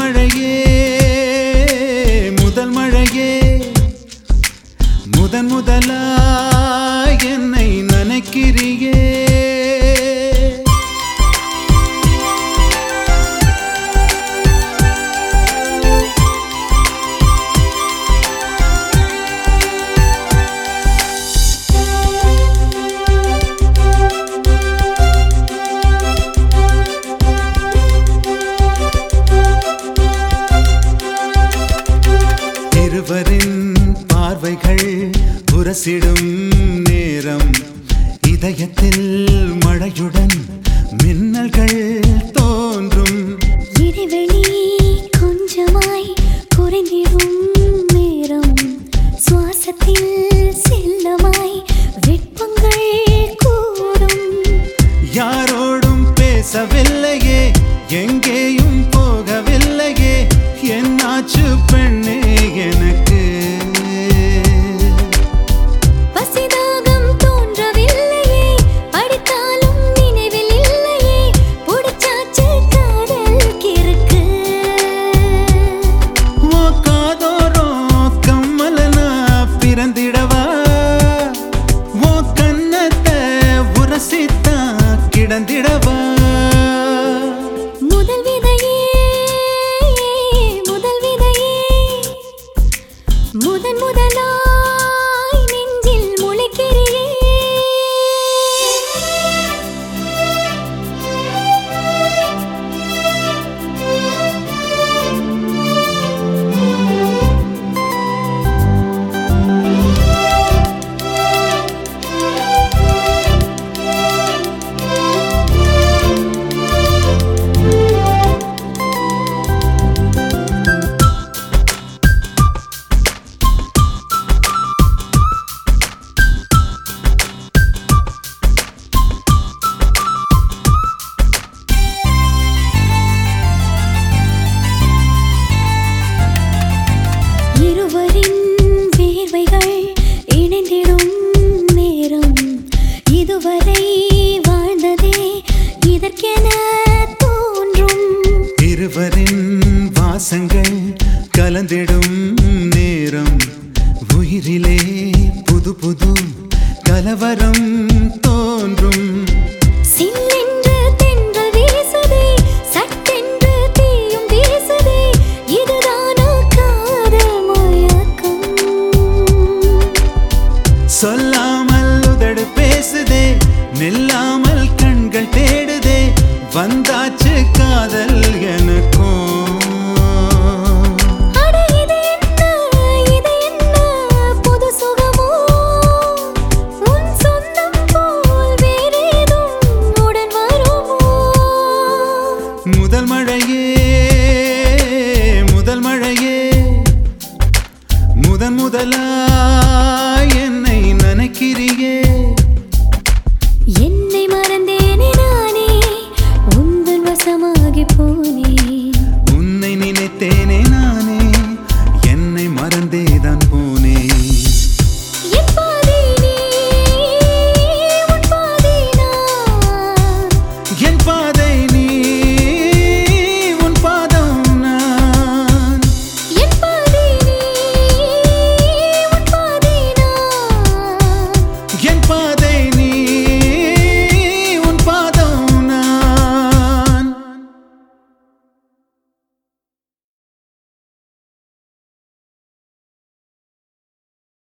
மழையே முதல் மழையே முதன் முதலா என்னை நனைக்கிறியே இருவரின் பார்வைகள் உரசிடும் நேரம் இதயத்தில் மழையுடன் மின்னல்கள் தோன்றும் இடைவெளி கொஞ்சமாய் குறைந்திடும் நேரம் சுவாசத்தில் செல்லமாய் வெப்பங்கள் கூடும் யாரோடும் பேசவில்லையே எங்கேயும் போகவில்லையே என்னாச்சு பெண்ணே எனக்கு பசிதாகம் தோன்றவில்லையே படித்தாலும் நினைவில் இல்லையே புடிச்சாச்சு காதல் கிறுக்கு ஓ காதோரம் கம்மலனா பிறந்திடவா ஓ கண்ணத்தை உரசித்தா கிடந்திடவா முதல் விதையே முதல் விதையே முதன் முதலாய் நெஞ்சில் முளைக்கிறியே இருவரின் வேர்வைகள் இணைந்திடும் நேரம் இதுவரை வாழ்ந்ததே இதற்கென தோன்றும் இருவரின் வாசங்கள் கலந்திடும் நேரம் உயிரிலே புது புது கலவரம் தோன்றும் சில்லென்று தென்றல் வீசுதே சட்டென்று தீயும் வீசுதே இதுதானா காதல் மயக்கம் சொல்லாமல் உதடு பேசுதே நில்லாமல் கண்கள் தேடுதே வந்தாச்சு